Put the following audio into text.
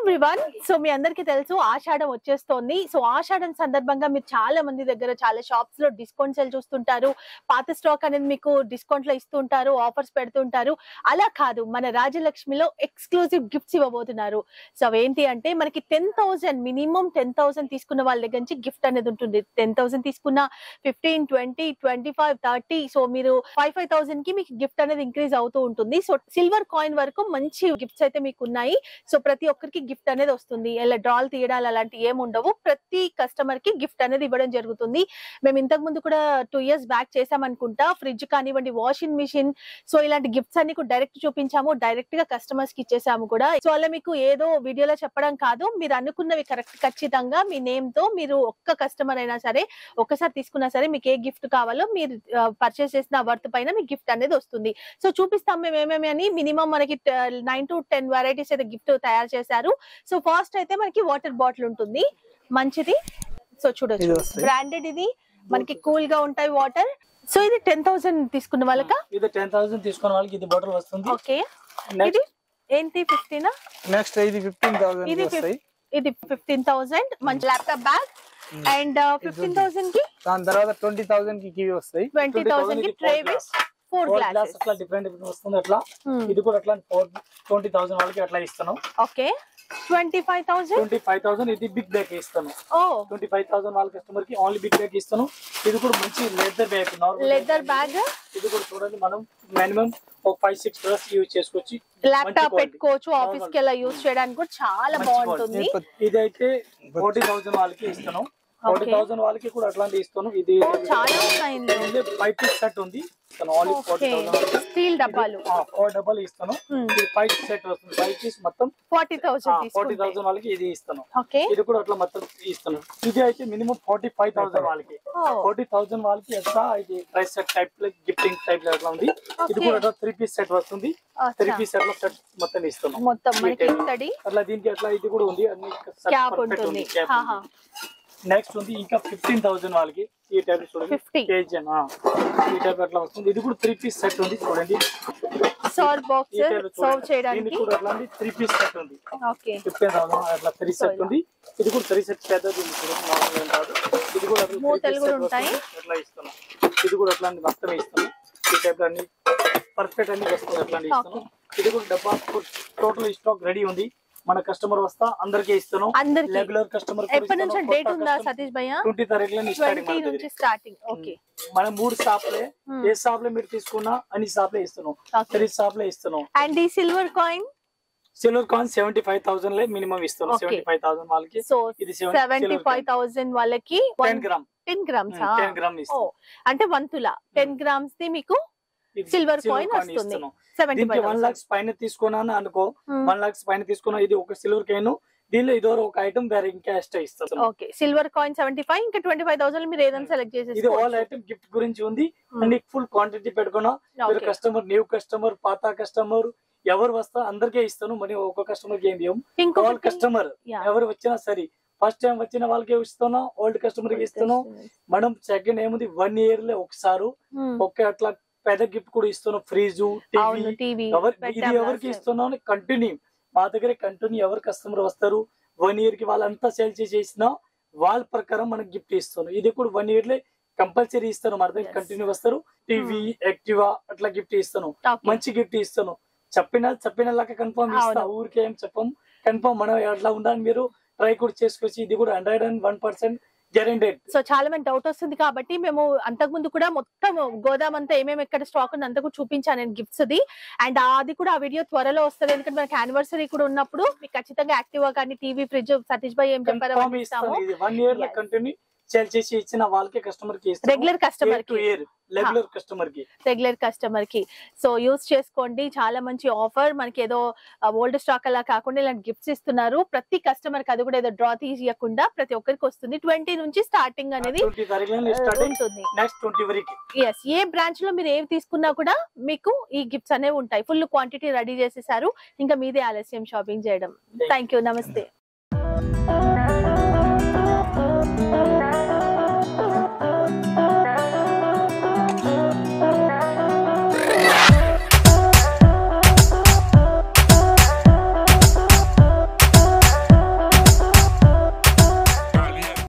Everyone so మీ అందరికీ తెలుసు ఆషాఢం వచ్చేస్తోంది సో ఆషాఢం సందర్భంగా మీరు చాలా మంది దగ్గర చాలా షాప్స్ లో డిస్కౌంట్ సేల్ చూస్తుంటారు పాత స్టాక్ అనేది మీకు డిస్కౌంట్ లో ఇస్తుంటారు ఆఫర్స్ పెడుతుంటారు అలా కాదు మన రాజలక్ష్మిలో ఎక్స్క్లూజివ్ గిఫ్ట్స్ ఇవ్వబోతున్నారు సో అవేంటి అంటే మనకి ten thousand minimum ten thousand తీసుకున్న వాళ్ళ దగ్గర నుంచి గిఫ్ట్ అనేది ఉంటుంది టెన్ థౌసండ్ తీసుకున్న fifteen twenty twenty five thirty so మీరు ఫైవ్ ఫైవ్ థౌసండ్ కి మీకు గిఫ్ట్ అనేది ఇంక్రీజ్ అవుతూ ఉంటుంది సో సిల్వర్ కాయిన్ వరకు మంచి గిఫ్ట్స్ అయితే మీకు ఉన్నాయి సో ప్రతి ఒక్కరికి గిఫ్ట్ అనేది వస్తుంది ఇలా డ్రాల్ తీయడాలు అలాంటి ఏమి ఉండవు ప్రతి కస్టమర్ కి గిఫ్ట్ అనేది ఇవ్వడం జరుగుతుంది మేము ఇంతకు ముందు కూడా టూ ఇయర్స్ బ్యాక్ చేసామనుకుంటా ఫ్రిడ్జ్ కానివ్వండి వాషింగ్ మిషన్ సో ఇలాంటి గిఫ్ట్స్ అన్ని కూడా డైరెక్ట్ చూపించాము డైరెక్ట్ గా కస్టమర్స్ కి ఇచ్చేసాము కూడా సో అలా మీకు ఏదో వీడియోలో చెప్పడం కాదు మీరు అనుకున్నవి కరెక్ట్ ఖచ్చితంగా మీ నేమ్ తో మీరు ఒక్క కస్టమర్ అయినా సరే ఒక్కసారి తీసుకున్నా సరే మీకు ఏ గిఫ్ట్ కావాలో మీరు పర్చేస్ చేసిన వర్త్ పైన మీకు గిఫ్ట్ అనేది వస్తుంది సో చూపిస్తాం మేము ఏమేమి అని మినిమం మనకి నైన్ టు టెన్ వెరైటీస్ అయితే గిఫ్ట్ తయారు చేశారు సో ఫస్ట్ అయితే మనకి వాటర్ బాటిల్ ఉంటుంది మంచిది సో ఇది చూడొచ్చు వస్తాయి. బ్రాండెడ్ ఇది మనకి కూల్ గా ఉంటాయి వాటర్ సో ఇది టెన్ థౌసండ్ తీసుకున్న వాళ్ళక ఇది టెన్ థౌసండ్ తీసుకున్న వాళ్ళకి ఇది బాటిల్ వస్తుంది ఓకే ఇది నెక్స్ట్ ఏంటి ఫిఫ్టీనా నెక్స్ట్ ఇది ఫిఫ్టీన్ థౌసండ్ ఇది వస్తాయి ఇది ఫిఫ్టీన్ థౌసండ్ మంచి laptop bag and fifteen thousand కి దాని తర్వాత ట్వంటీ థౌసండ్ కి కివి వస్తాయి ట్వంటీ థౌసండ్ కి tray with four four glass glasses అట్లా డిఫరెంట్ డిఫరెంట్ వస్తుంది అట్లా ఇది కూడా అట్లా ఫోర్ ట్వంటీ థౌసండ్ వాళ్ళకి అట్లా ఇస్తాను okay twenty five thousand twenty five thousand ఇది బిగ్ బ్యాగ్ ఇస్తాను ఓ ట్వంటీ ఫైవ్ థౌసండ్ వాళ్ళ కస్టమర్ కి ఓన్లీ బిగ్ బ్యాగ్ ఇస్తాను ఇది కూడా మంచి leather bag normal leather bag ఇది కూడా చూడండి మనం మినిమం ఒక ఫైవ్ సిక్స్ డ్రెస్ యూజ్ చేసుకోవచ్చు ల్యాప్టాప్ పెట్టుకోవచ్చు ఆఫీస్ కి అలా యూజ్ చేయడానికి కూడా చాలా బాగుంటుంది ఇదైతే ఫోర్టీ థౌసండ్ వాళ్ళకి ఇస్తాను ఫోర్టీ థౌసండ్ వాళ్ళకి కూడా అట్లాంటి ఇస్తాను ఇది ఓ, చాలా ఉన్నాయి ఇందులో. ఫైవ్ పీస్ సెట్ ఉంది ఇస్తాను only forty okay thousand steel డబ్బాలు ఫోర్ డబ్బులు ఇస్తాను Hmm. ఇది ఫైవ్ సెట్ వస్తుంది ఫైవ్ పీస్ మొత్తం ఫార్టీ థౌసండ్ ఫోర్టీ తీసుకుంటే థౌసండ్ వాళ్ళకి ఇది ఇస్తాను ఓకే ఇది కూడా అట్లా మొత్తం ఇస్తాను ఇది అయితే మినిమం ఫార్టీ ఫైవ్ థౌసండ్ వాళ్ళకి Oh. ఫార్టీ థౌసండ్ వాళ్ళకి ఎట్లా ఇది price set type gifting type అట్లా ఉంది ఇది Okay. కూడా అట్లా త్రీ పీస్ సెట్ వస్తుంది త్రీ పీస్ అట్లా సెట్ మొత్తం ఇస్తాను మొత్తం మనకి ఈ type. ఇత్తడి అట్లా దీనికి అట్లా ఇది కూడా ఉంది అన్ని క్యాప్ ఉంటుంది హాహా. నెక్స్ట్ ఉంది ఇంకా ఫిఫ్టీన్ థౌసండ్ వాళ్ళకి ఈ టైప్ చూడండి 50. కేజీ ఈ టైప్ అట్లా వస్తుంది ఇది కూడా త్రీ పీస్ సెట్ ఉంది చూడండి సర్వ్ ఈ బాక్స్ type సర్వ్ చూడండి. చేయడానికి దీనికి కూడా అట్లా త్రీ పీస్ సెట్ ఉంది ఓకే ఫిఫ్టీన్ థౌసండ్ అట్లా త్రీ సెట్ ఉంది ఇది కూడా త్రీ సెట్ పెద్దది ఉంది చూడండి నార్మల్ ఏం కాదు ఇది కూడా అట్లా three మూతలు piece కూడా set ఉంటాయి. వస్తుంది. అట్లా ఇస్తాను ఇది కూడా అట్లాంటి మొత్తం ఇస్తాను ఈ టైప్ అన్ని పర్ఫెక్ట్ అన్ని వస్తుంది అట్లాంటి ఇస్తాను ఇది కూడా డబ్బా టోటల్ స్టాక్ రెడీ ఉంది మన కస్టమర్ వస్తా అందరికీ ఇస్తాను అందరికీ. రెగ్యులర్ కస్టమర్ ఎప్పటి నుంచి డేట్ ఉందా సతీష్ భయ్య ట్వంటీ తారీఖులో ట్వంటీ నుంచి స్టార్టింగ్ ఓకే మనం మూడు షాప్లే ఏ షాప్ లో మీరు తీసుకున్నా అన్ని షాప్లే ఇస్తున్నాం Okay. త్రీ షాప్లే ఇస్తున్నాం అండ్ ఈ silver coin silver coin seventy five thousand లే మినిమం ఇస్తున్నాం Okay. సెవెంటీ ఫైవ్ థౌసండ్ వాళ్ళకి సో ఇది seven- seventy silver five thousand వాళ్ళకి ten gram ten grams ten gram ఇస్తాం అంటే వన్ తులా టెన్ గ్రామ్స్ ది మీకు ఇది సిల్వర్ silver కాయిన్ coin వస్తుంది ఇస్తున్నాం. సెవెంటీ దీనికి ఫైవ్ వన్ లాక్స్ పైన తీసుకున్నాను అనుకో Hmm. వన్ లాక్స్ పైన తీసుకున్నా ఇది ఒక సిల్వర్ కాయిన్ దీనిలో ఇదో ఒక ఐటమ్ వేరే ఇంకా ఎక్స్ట్రా ఇస్తాం okay silver coin seventy five ఇంకా ట్వంటీ ఫైవ్ థౌసండ్ మీరు ఏదైనా సెలెక్ట్ ఇది చేసేసి ఆల్ ఐటమ్ గిఫ్ట్ గురించి ఉంది అండ్ ఫుల్ క్వాంటిటీ పెట్టుకున్నా మీరు Okay. కస్టమర్ న్యూ కస్టమర్ పాత కస్టమర్ ఎవరు వస్తా అందరికీ ఇస్తాను మరి ఒక కస్టమర్ కి ఏం ఇవ్వం ఆల్ ఇంకొకటి కస్టమర్ Yeah. ఎవరు వచ్చినా సరే ఫస్ట్ టైం వచ్చిన వాళ్ళకి ఇస్తున్నాం ఓల్డ్ కస్టమర్ కి ఇస్తున్నాం మనం సెకండ్ ఏముంది వన్ ఇయర్ లో ఒకసారి Hmm. ఒక అట్లా పెద్ద గిఫ్ట్ కూడా ఇస్తున్నాం ఫ్రిడ్జ్ అవును టీవీ టీవీ ఎవరు ఇది ఎవరికి ఇస్తున్నాం కంటిన్యూ మా దగ్గర కంటిన్యూ ఎవరు కస్టమర్ వస్తారు వన్ ఇయర్ కి వాళ్ళంతా సేల్ చేసేసిన వాళ్ళ ప్రకారం మనకి గిఫ్ట్ ఇస్తున్నాం ఇది కూడా వన్ ఇయర్ లో కంపల్సరీ ఇస్తాను మన దగ్గర Yes. కంటిన్యూ వస్తారు టీవీ యాక్టివా అట్లా గిఫ్ట్ ఇస్తాను Okay. మంచి గిఫ్ట్ ఇస్తాను చెప్పిన చెప్పిన లాగా కన్ఫర్మ్ ఇస్తా అవును. ఊరికే ఏం చెప్పం కన్ఫర్మ్ మనం ఎట్లా ఉండాలి మీరు ట్రై కూడా చేసుకోవచ్చు ఇది కూడా hundred and one percent guaranteed so చాలా మంది డౌట్ వస్తుంది కాబట్టి మేము అంతకు ముందు కూడా మొత్తం గోదాం అంతా ఏమేమి ఎక్కడ స్టాక్ ఉంది అంతా కూడా చూపించాను నేను గిఫ్ట్స్ ది అండ్ అది కూడా ఆ వీడియో త్వరలో వస్తుంది ఎందుకంటే మనకి యానివర్సరీ కూడా ఉన్నప్పుడు మీకు ఖచ్చితంగా యాక్టివా కానీ టీవీ ఫ్రిడ్జ్ సతీష్ భాయ్ ఏం చెప్పారో కన్ఫర్మ్ అవన్నీ ఇస్తాను ఇస్తాము ఇది వన్ ఇయర్ లో Yes. కంటిన్యూ సేల్ చేసి ఇచ్చిన వాళ్ళకి కస్టమర్ కి రెగ్యులర్ కస్టమర్ కి ఇయర్ రెగ్యులర్ కస్టమర్ కి రెగ్యులర్ కస్టమర్ కి సో యూస్ చేసుకోండి చాలా మంచి ఆఫర్ మనకి ఏదో ఓల్డ్ స్టాక్ అలా కాకుండా ఇలాంటి గిఫ్ట్స్ ఇస్తున్నారు ప్రతి కస్టమర్ కి అది కూడా ఏదో డ్రా తీయకుండా ప్రతి ఒక్కరికి వస్తుంది ట్వంటీ నుంచి స్టార్టింగ్ అనేది ట్వంటీ తారీఖులో ఆ, స్టార్ట్ ఉంటుంది నెక్స్ట్ ట్వంటీ వరకు ఎస్ ఏ బ్రాంచ్ లో మీరు ఏవి తీసుకున్నా కూడా మీకు ఈ గిఫ్ట్స్ అనేవి ఉంటాయి ఫుల్ క్వాంటిటీ రెడీ చేసేసారు ఇంకా మీదే ఆలస్యం షాపింగ్ చేయడం థ్యాంక్ యూ నమస్తే